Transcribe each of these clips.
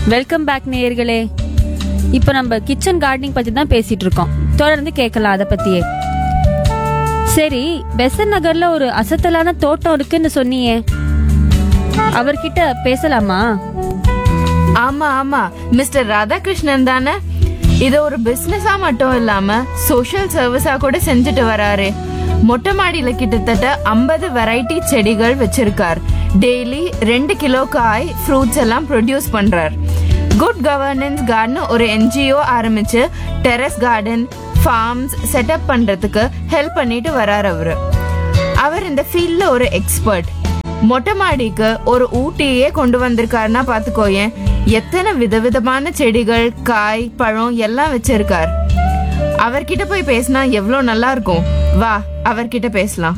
Welcome back நேயர்களே இப்போ நம்ம கிச்சன் கார்டனிங் பத்தி தான் பேசிட்டு இருக்கோம் தொடர்ந்து கேட்கலாம் அதை பத்தியே சரி பெசன் நகர்ல ஒரு அசத்தலான தோட்டம் இருக்குன்னு சொன்னியே அவர்கிட்ட பேசலாமா ஆமா ஆமா மிஸ்டர் ராதாகிருஷ்ணன் தானே இத ஒரு பிசினஸா மட்டும் இல்லாம சோஷியல் சர்வீஸா கூட செஞ்சுட்டு வராரு மொட்டை மாடியில கிட்டத்தட்ட 50 வெரைட்டி செடிகள் வச்சிருக்கார் டெய்லி ரெண்டு கிலோ காய் ஃப்ரூட்ஸ் எல்லாம் ப்ரொடியூஸ் பண்றார் குட் கவர்னன்ஸ் கார்டன் ஒரு என்ஜிஓ ஆரம்பிச்சு டெரஸ் கார்டன் ஃபார்ம்ஸ் செட்டப் பண்றதுக்கு ஹெல்ப் பண்ணிட்டு வரார் அவரு அவர் இந்த ஃபீல்ட்ல ஒரு எக்ஸ்பர்ட் மொட்டை மாடிக்கு ஒரு ஊட்டியே கொண்டு வந்திருக்காருன்னா பாத்துக்கோயேன் எத்தனை விதவிதமான செடிகள் காய் பழம் எல்லாம் வச்சிருக்கார் அவர்கிட்ட போய் பேசினா எவ்வளோ நல்லா இருக்கும் வா அவர்கிட்ட பேசலாம்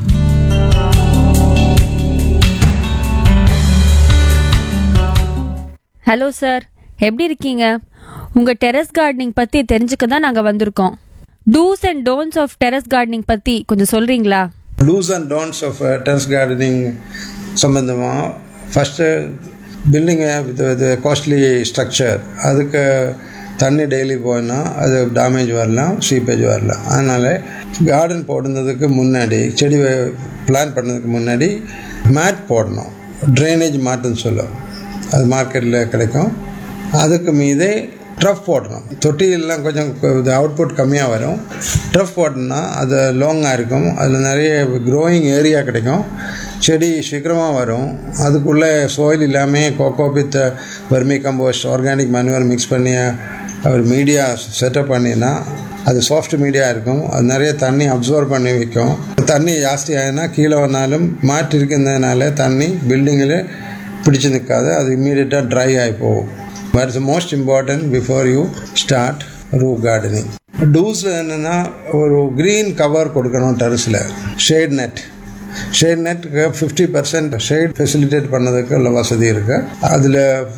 ஹலோ சார் எப்படி இருக்கீங்க உங்க டெரஸ் கார்டனிங் பத்தி தெரிஞ்சுக்க தான் நாங்க வந்திருக்கோம் dos and don'ts of terrace gardening பத்தி கொஞ்சம் சொல்றீங்களா dos and don'ts of terrace gardening சம்பந்தமாக ஃபஸ்ட்டு பில்டிங்கை வித் வித் காஸ்ட்லி ஸ்ட்ரக்சர் அதுக்கு தண்ணி டெய்லி போனா அது டேமேஜ் வரலாம் சீப்பேஜ் வரலாம் அதனால் கார்டன் போடுறதுக்கு முன்னாடி செடி பிளான் பண்ணதுக்கு முன்னாடி மேட் போடணும் ட்ரைனேஜ் மேட்டுன்னு சொல்லும் அது மார்க்கெட்டில் கிடைக்கும் அதுக்கு மீதே ட்ரஃப் போடணும் தொட்டியெல்லாம் கொஞ்சம் அவுட்புட் கம்மியாக வரும் ட்ரஃப் போட்டோம்னா அது லாங்காக இருக்கும் அதில் நிறைய க்ரோயிங் ஏரியா கிடைக்கும் செடி சீக்கிரமாக வரும் அதுக்குள்ளே சோயில் இல்லாமல் coco pith vermicompost organic manual mix பண்ணி ஒரு மீடியா செட்டப் பண்ணினா அது சாஃப்ட் மீடியா இருக்கும் அது நிறைய தண்ணி அப்சர்வ் பண்ணி வைக்கும் தண்ணி ஜாஸ்தி ஆகினா கீழே வந்தாலும் மாட்டு இருக்கிறதுனால தண்ணி பில்டிங்கில் பிடிச்சு நிற்காது அது இம்மீடியட்டாக ட்ரை ஆகி போகும் but it's most important before you start your gardening டூஸில் என்னென்னா ஒரு க்ரீன் கவர் கொடுக்கணும் டெரஸில் ஷேட் நெட் ஷேட் நெட்டுக்கு ஃபிஃப்டி பர்சன்ட் ஷேட் ஃபெசிலிட்டேட் பண்ணதுக்கு உள்ள வசதி இருக்குது அதில்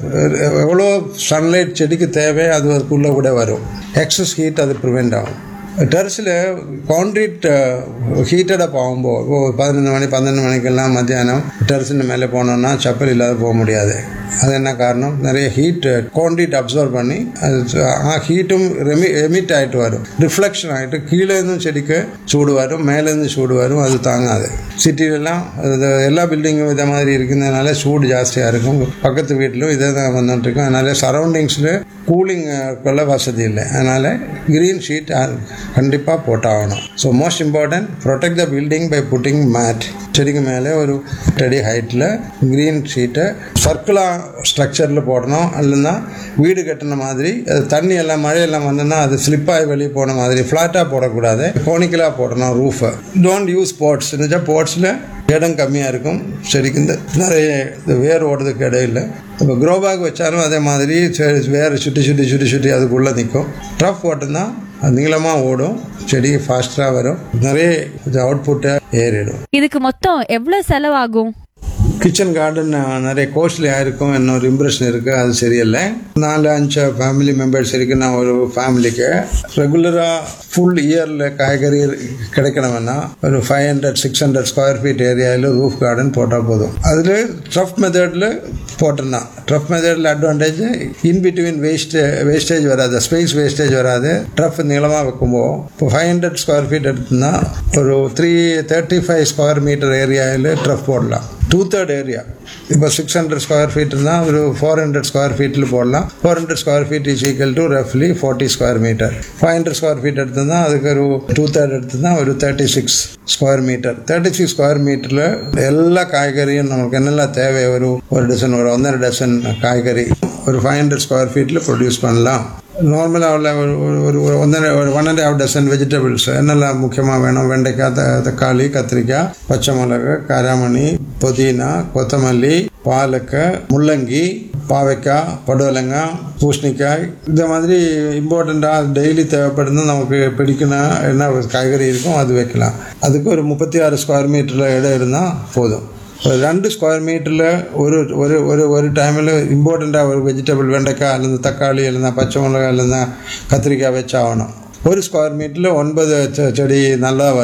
எவ்வளோ சன்லைட் செடிக்கு தேவை அது அதுக்குள்ளே கூட வரும் எக்ஸஸ் ஹீட் அது ப்ரிவெண்ட் ஆகும் டெரஸில் கான்க்ரீட் ஹீட்டடாக போகும்போது இப்போ பதினொன்று மணி பன்னெண்டு மணிக்கெல்லாம் மத்தியானம் டெரஸின் மேலே போனோம்னா செப்பல் இல்லாத போக முடியாது அது என்ன காரணம் நிறைய ஹீட் கான்க்ரீட் அப்சர்வ் பண்ணி அது ஹீட்டும் ரெமி எமிட் ஆகிட்டு வரும் ரிஃப்ளெக்ஷன் ஆகிட்டு கீழே இருந்தும் செடிக்கு சூடு வரும் மேலேருந்து சூடு வரும் அது தாங்காது சிட்டிலெலாம் அது எல்லா பில்டிங்கும் இதை மாதிரி இருக்கிறதுனால சூடு ஜாஸ்தியாக இருக்கும் பக்கத்து வீட்டிலும் இதே தான் வந்துட்டு இருக்கும் அதனால சரௌண்டிங்ஸில் கூலிங் கொள்ள வசதி இல்லை அதனால் க்ரீன் ஷீட் கண்டிப்பாக போட்டாகணும் so most important protect the building by putting mat செடிக்கு மேலே ஒரு அடி ஹைட்டில் க்ரீன் ஷீட்டை சர்க்குலாக ஸ்ட்ரக்சரில் போடணும் இல்லைன்னா வீடு கட்டின மாதிரி அது தண்ணி எல்லாம் மழையெல்லாம் வந்ததுன்னா அது ஸ்லிப்பாகி வெளியே போன மாதிரி ஃப்ளாட்டாக போடக்கூடாது கோனிக்கலாக போடணும் ரூஃபை டோன்ட் யூஸ் போட்ஸ் இருந்துச்சா போட்ஸில் இடம் கம்மியாக இருக்கும் செடிக்கு இந்த நிறைய இந்த வேர் ஓடுறதுக்கு இடம் இல்லை இப்போ க்ரோ பேக் வச்சாலும் அதே மாதிரி வேர் சுற்றி சுற்றி சுற்றி சுற்றி அதுக்குள்ளே நிற்கும் ட்ரஃப் போட்டோம்னா அது நீளமாக ஓடும் செடி ஃபாஸ்ட்டாக வரும் நிறைய அவுட்புட்டை ஏறிடும் இதுக்கு மொத்தம் எவ்வளவு செலவாகும் கிச்சன் கார்டன் நிறைய கோஸ்ட்லியாக இருக்கும் இன்னொரு இம்ப்ரெஷன் இருக்குது அது சரியில்லை நாலு அஞ்சு ஃபேமிலி மெம்பர்ஸ் இருக்கு நான் ஒரு ஃபேமிலிக்கு ரெகுலராக ஃபுல் இயரில் காய்கறி கிடைக்கணும்னா ஒரு five hundred six hundred square feet ஏரியாவில் ரூஃப் கார்டன் போட்டால் போதும் அதில் ட்ரஃப் மெத்தடில் போட்டோம்னா ட்ரஃப் மெத்தடில் advantage in between waste wastage வராது ஸ்பேஸ் வேஸ்டேஜ் வராது ட்ரஃப் நீளமாக வைக்கும்போது இப்போ ஃபைவ் ஹண்ட்ரட் ஸ்கொயர் ஃபீட் எடுத்தோம்னா ஒரு three thirty five square metre ஏரியாவில் ட்ரஃப் போடலாம் டூ தேர்ட் ஏரியா இப்போ சிக்ஸ் ஹண்ட்ரட் ஸ்கொயர் ஃபீட்னா ஒரு ஃபோர் ஹண்ட்ரட் ஸ்கொயர் ஃபீட்டில் போடலாம் four hundred square feet is equal to ரஃப்லி forty square metre five hundred square feet எடுத்ததுனா அதுக்கு ஒரு டூ தேர்ட் எடுத்ததுனா ஒரு thirty six square metre thirty six square மீட்டரில் எல்லா காய்கறியும் நமக்கு என்னெல்லாம் தேவை ஒரு ஒரு டசன் ஒரு ஒன்றரை டசன் காய்கறி ஒரு ஃபைவ் ஹண்ட்ரட் ஸ்கொயர் ஃபீட்டில் ப்ரொடியூஸ் பண்ணலாம் நார்மலாக உள்ள ஒரு ஒரு ஒரு ஒன்றரை ஒரு one and half dozen vegetables என்னெல்லாம் முக்கியமாக வேணும் வெண்டைக்காய் த தக்காளி கத்திரிக்காய் பச்சை மிளகு காராமணி புதினா கொத்தமல்லி பாலக்காய் முள்ளங்கி பாவைக்காய் படுவலங்காய் பூசணிக்காய் இந்த மாதிரி இம்பார்ட்டண்ட்டாக டெய்லி தேவைப்படுது நமக்கு பிடிக்கணும் என்ன காய்கறி இருக்கும் அது வைக்கலாம் அதுக்கு ஒரு முப்பத்தி ஆறு ஸ்கொயர் மீட்டரில் இடம் இருந்தால் போதும் ஒரு ரெண்டு ஸ்கொயர் மீட்டரில் ஒரு ஒரு ஒரு ஒரு டைமில் இம்பார்ட்டண்ட்டாக ஒரு வெஜிடபிள் வெண்டைக்காய் அல்லது தக்காளி இல்லைன்னா பச்சை மிளகாய் இல்லைன்னா கத்திரிக்காய் வச்சாகணும் ஒரு ஸ்கொயர் மீட்டரில் ஒன்பது செ- செடி நல்லா வரும்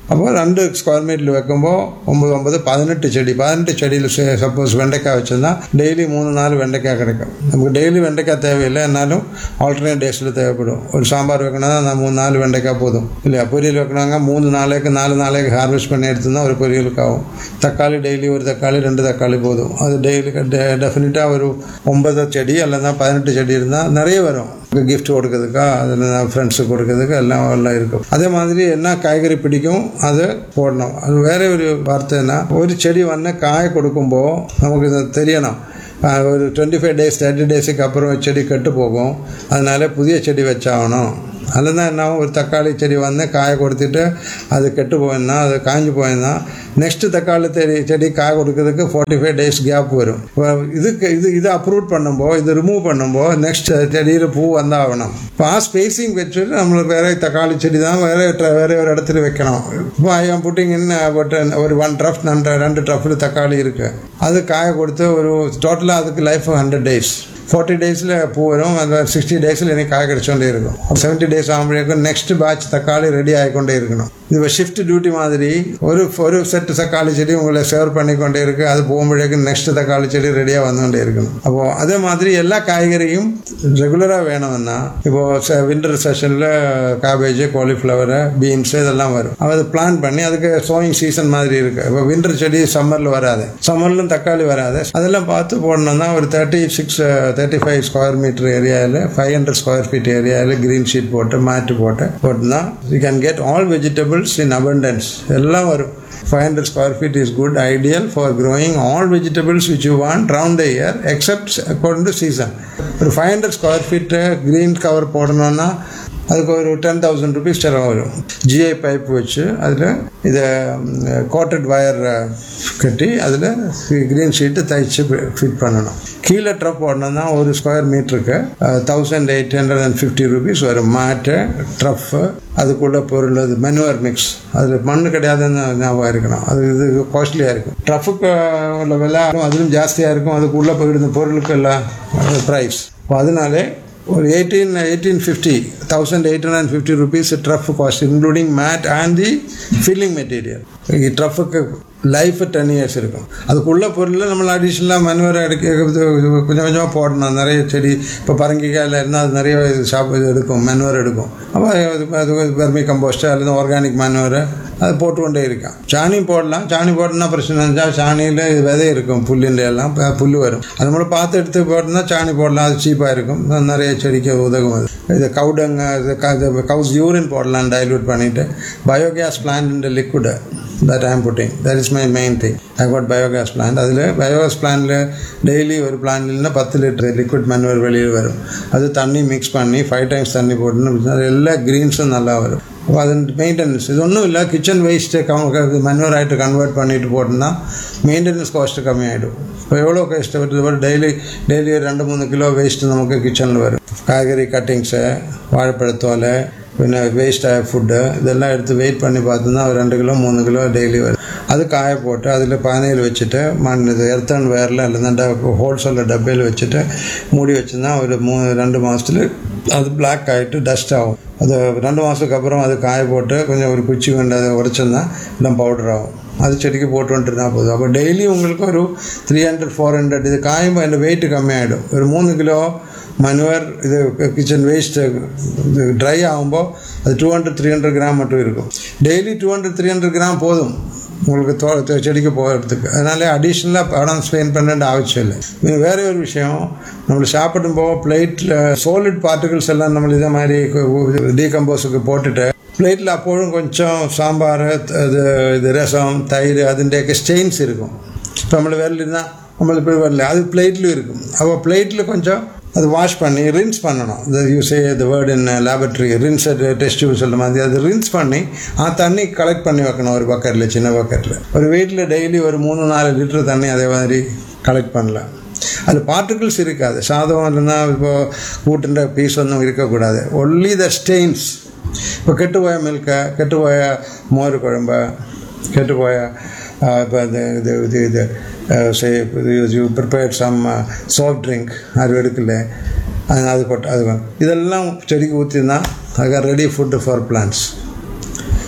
அப்போ ரெண்டு ஸ்கொயர் மீட்டர் வைக்கும்போது ஒம்பது ஒம்பது பதினெட்டு செடி பதினெட்டு செடியில் சப்போஸ் வெண்டைக்காய் வச்சிருந்தா டெய்லி மூணு நாள் வெண்டைக்காய் கிடைக்கும் நமக்கு டெய்லி வெண்டைக்காய் தேவையில்லை என்னாலும் ஆல்டர்னேட் டேஸில் தேவைப்படும் ஒரு சாம்பார் வைக்கணும்னா நான் மூணு நாள் வெண்டைக்காய் போதும் இல்லையா பொரியல் வைக்கணுங்க மூணு நாளைக்கு நாலு நாளைக்கு ஹார்வெஸ்ட் பண்ணி எடுத்துருந்தா ஒரு பொரியலுக்கு ஆகும் தக்காளி டெய்லி ஒரு தக்காளி ரெண்டு தக்காளி போதும் அது டெய்லி டெஃபினட்டாக ஒரு ஒன்பது செடி அல்லது பதினெட்டு செடி இருந்தால் நிறைய வரும் கிஃப்ட் கொடுக்கறதுக்கா அதில் ஃப்ரெண்ட்ஸுக்கு கொடுக்கறதுக்கு எல்லாம் எல்லாம் இருக்கும் அதே மாதிரி என்ன காய்கறி பிடிக்கும் அதை போடணும் அது வேற ஒரு வார்த்தைன்னா ஒரு செடி வந்து காய் கொடுக்கும்போது நமக்கு இது தெரியணும் ஆஹ் ஒரு டுவெண்ட்டி ஃபைவ் டேஸ் தேர்ட்டி டேஸுக்கு அப்புறம் செடி கெட்டு போகும் அதனால புதிய செடி வச்சாகணும் அதில் தான் என்ன ஆகும், ஒரு தக்காளி செடி வந்து காயை கொடுத்துட்டு அது கெட்டு போயிருந்தா அது காஞ்சி போயிருந்தா நெக்ஸ்ட் தக்காளி செடி செடி காய் கொடுக்கறதுக்கு ஃபார்ட்டி ஃபைவ் டேஸ் கேப் வரும் இப்போ இதுக்கு இது இது அப்ரூவ் பண்ணும்போது இது ரிமூவ் பண்ணும்போது நெக்ஸ்ட் செடியில் பூ வந்தாகணும் இப்போ ஆ ஸ்பேசிங் வச்சுட்டு நம்மளுக்கு வேற தக்காளி செடி தான் வேற ட- வேற ஒரு இடத்துல வைக்கணும் இப்போ ஐ ஆம் புட்டிங் இன் ஒரு ஒன் ட்ரஃப் ரெண்டு ரெண்டு ட்ரஃபில் தக்காளி இருக்கு அது காய கொடுத்து ஒரு டோட்டலாக அதுக்கு லைஃப் ஹண்ட்ரட் டேஸ் ஃபார்ட்டி டேஸில் பூ வரும் அந்த சிக்ஸ்டி டேஸில் எனக்கு காய் கிடைச்சோண்டே இருக்கும் செவன்ட்டி டேஸ் ஆகும்போது நெக்ஸ்ட் பேட்ச் தக்காளி ரெடி ஆகிக்கொண்டே இருக்கணும் இது ஷிஃப்ட் டியூட்டி மாதிரி ஒரு ஒரு செட் தக்காளி செடி உங்களை சேவ் பண்ணிக்கொண்டே இருக்கு அது போகும்போது நெக்ஸ்ட் தக்காளி செடி ரெடியாக வந்துകൊண்டே இருக்கணும் அப்போ அதே மாதிரி எல்லா காய்கறியும் ரெகுலராக வேணும்னா இப்போ வின்டர் செஷனில் காபேஜ் காலிஃப்ளவர் பீன்ஸ் இதெல்லாம் வரும் அப்ப அதை பிளான் பண்ணி அதுக்கு சோயிங் சீசன் மாதிரி இருக்கு இப்போ வின்டர் செடி சம்மரில் வராது சம்மர்லும் தக்காளி வராது அதெல்லாம் பார்த்து போடணும்னா ஒரு thirty six thirty five square metre ஏரியாவில் ஃபைவ் ஹண்ட்ரட் ஸ்கொயர் ஃபீட் ஏரியாவில் க்ரீன் ஷீட் போட்டு மேட்டு போட்டு போட்டுனா you can get all vegetables in abundance எல்லாம் வரும் 500 square feet is good, ideal for growing all vegetables which you want round the year except according to season. ஒரு five hundred square feet green cover போடணும்னா அதுக்கு ஒரு ten thousand rupees செலவு வரும் GI pipe வச்சு அதில் இதை கோட்டட் வயர் கட்டி அதில் க்ரீன் ஷீட்டு தைச்சு ஃபிட் பண்ணணும் கீழே ட்ரப் போடணும்னா ஒரு ஸ்கொயர் மீட்டருக்கு thousand eight hundred and fifty rupees வரும் மேட்டு ட்ரஃப்பு அதுக்குள்ள பொருள் அது மெனுவர் மிக்ஸ் அதில் மண் கிடையாதுன்னு ஞாபகம் இருக்கணும் அது இது காஸ்ட்லியாக இருக்கும் ட்ரஃபுக்கு உள்ள விலை அதிலும் ஜாஸ்தியாக இருக்கும் அதுக்குள்ளே போயிடுது பொருளுக்கு எல்லாம் ப்ரைஸ் இப்போ அதனாலே ஒரு eighteen eighteen fifty thousand eight hundred fifty rupees trough cost including mat and the filling material ட்ரஃபுக்கு லைஃப் டென் இயர்ஸ் இருக்கும் அதுக்குள்ள பொருள் நம்மள அடிஷ்னலாக மனுவரை எடுக்க கொஞ்சம் கொஞ்சமாக போடணும் நிறைய செடி இப்போ பரங்கிக்காயில் இருந்தால் அது நிறைய ஷாப் இது எடுக்கும் மனுவர் எடுக்கும் அப்போ அது வெர்மி கம்போஸ்ட் அல்லது ஆர்கானிக் மனுவர் அது போட்டுக்கொண்டே இருக்கான் சாணி போடலாம் சாணி போட்டோம்னா பிரச்சனை இருந்தால் சாணியில் விதை இருக்கும் புல்லுன்ற எல்லாம் ப- புல்லு வரும் அது நம்மளை பார்த்து எடுத்து போட்டோம்னா சாணி போடலாம் அது சீப்பாக இருக்கும் அது நிறைய செடிக்கு உதவும் அது இது கவுடங்க கவுஸ் யூரின் போடலாம் டைல்யூட் பண்ணிட்டு பயோகேஸ் பிளான்ட் இந்த liquid that I'm putting that is my main thing I got biogas plant அதில் பயோகேஸ் பிளான்ட்டில் டெய்லி ஒரு பிளான்ட்னா பத்து லிட்டர் லிக்விட் மனுவர் வெளியில் வரும் அது தண்ணி மிக்ஸ் பண்ணி ஃபைவ் டைம்ஸ் தண்ணி போட்டுன்னு எல்லா க்ரீன்ஸும் நல்லா வரும் அப்போ அது மெயின்டெனன்ஸ் இது ஒன்றும் இல்லை கிச்சன் வேஸ்ட்டு மனுவர் ஆகிட்டு கன்வெர்ட் பண்ணிட்டு போட்டோம்னா மெயின்டெனன்ஸ் காஸ்ட்டு கம்மியாயிடும் இப்போ எவ்வளோ கஷ்டப்பட்டு டெய்லி டெய்லி ரெண்டு மூணு கிலோ வேஸ்ட்டு நமக்கு கிச்சனில் வரும் காய்கறி கட்டிங்ஸு வாழைப்பழத்தோலை பின்ன வேஸ்ட் ஆக ஃபுட்டு இதெல்லாம் எடுத்து வெயிட் பண்ணி பார்த்தோம்னா ஒரு ரெண்டு கிலோ மூணு கிலோ டெய்லி வரும் அது காய போட்டு அதில் பானையில் வச்சுட்டு மண் இது எர்த்தன் வேரில் இல்லைன்னா ஹோல்சேலில் டப்பையில் வச்சுட்டு மூடி வச்சுருந்தா ஒரு மூணு ரெண்டு மாதத்துல அது பிளாக் ஆகிட்டு டஸ்ட் ஆகும் அது ரெண்டு மாதத்துக்கு அப்புறம் அது காய போட்டு கொஞ்சம் ஒரு குச்சி கொண்டு அதை உடைச்சிருந்தா எல்லாம் பவுடர் ஆகும் அது செடிக்கு போட்டு வந்துட்டு போதும் அப்போ டெய்லி உங்களுக்கு ஒரு த்ரீ ஹண்ட்ரட் ஃபோர் ஹண்ட்ரட் இது காயும் அந்த வெயிட் கம்மியாயிடும் ஒரு மூணு கிலோ மனுவர் இது கிச்சன் வேஸ்ட்டு இது ட்ரை ஆகும்போது அது two hundred three hundred gram மட்டும் இருக்கும் daily two hundred three hundred gram போதும் உங்களுக்கு தோ தோ- செடிக்கு போகிறதுக்கு அதனால அடிஷ்னலாக பணம் ஸ்பெண்ட் பண்ண வேண்டிய அவசியம் இல்லை இது வேற ஒரு விஷயம் நம்ம சாப்பிடும் போக பிளேட்டில் சோலிட் பார்ட்டிகல்ஸ் எல்லாம் நம்ம இதே மாதிரி டீகம்போஸுக்கு போட்டுட்டு பிளேட்டில் அப்போதும் கொஞ்சம் சாம்பார் இது இது ரசம் தயிர் அதுண்டேக்க ஸ்டெயின்ஸ் இருக்கும் இப்போ நம்மள விரல் இருந்தால் நம்மளுக்கு போய் வரல அது பிளேட்லையும் இருக்கும் அப்போ பிளேட்டில் கொஞ்சம் அது வாஷ் பண்ணி ரின்ஸ் பண்ணணும் இந்த யூஸே the word in laboratory rinse test tube சொல்ல மாதிரி அது ரின்ஸ் பண்ணி ஆ தண்ணி கலெக்ட் பண்ணி வைக்கணும் ஒரு பக்கெட்டில் சின்ன பக்கெட்டில் ஒரு வீட்டில் டெய்லி ஒரு மூணு நாலு லிட்டர் தண்ணி அதே மாதிரி கலெக்ட் பண்ணலாம் அது பார்ட்டிகிள்ஸ் இருக்காது சாதம் இல்லைன்னா இப்போ கூட்டுன்ற பீஸ் ஒன்றும் இருக்கக்கூடாது ஒன்லி த ஸ்டெயின்ஸ் இப்போ கெட்டுப்போய மில்கை கெட்டுப்போய மோர் குழம்பு கெட்டுப்போய இப்போ இந்த இது இது இது say you prepare some soft drink அது எடுக்கல அது அது கொட்ட அது வேணும். இதெல்லாம் செடிக்கு ஊற்றினா அதுக்கு ready food for plants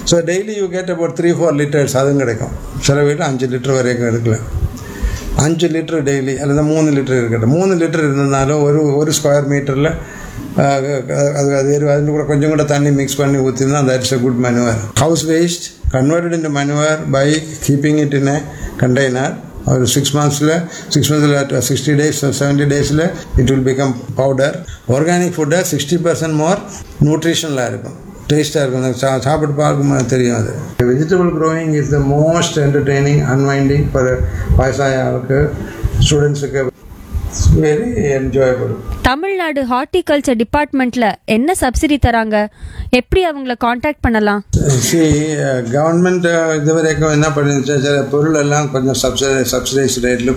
so daily you get about three four litres அதுவும் கிடைக்கும் சில வீட்டில் அஞ்சு லிட்டர் வரைக்கும் எடுக்கலாம் அஞ்சு லிட்டர் டெய்லி அல்லது மூணு லிட்டர் இருக்கட்டும் மூணு லிட்டர் இருந்ததுனாலும் ஒரு ஒரு ஸ்கொயர் மீட்டரில் அது அது எரு- அதில் கூட கொஞ்சம் கூட தண்ணி மிக்ஸ் பண்ணி ஊற்றினா that's a good manure house waste converted into manure by keeping it in a container ஒரு சிக்ஸ் மந்த்ஸில் சிக்ஸ் மந்த்ஸில் சிக்ஸ்டி டேஸ் செவன்ட்டி டேஸில் it will become powder organic ஃபுட்டை சிக்ஸ்டி பர்சன்ட் மோர் நியூட்ரிஷனலாக இருக்கும் டேஸ்ட்டாக இருக்கும் அந்த சா சாப்பிட்டு பார்க்கும்போது தெரியும் அது vegetable growing is the most entertaining unwinding for வயசாய ஆளுக்கு ஸ்டூடெண்ட்ஸுக்கு வெரி என்ஜாயபிள் தமிழ்நாடு ஹார்டிகல்ச்சர் டிபார்ட்மெண்ட்ல என்ன சப்சிடி தராங்க எப்படி அவங்கள காண்டாக்ட் பண்ணலாம் சி கவர்மெண்ட் இது வரைக்கும் என்ன பண்ணிருச்சு சில பொருள் எல்லாம் கொஞ்சம் சப்சிடை சப்சிடைஸ் ரேட்டில்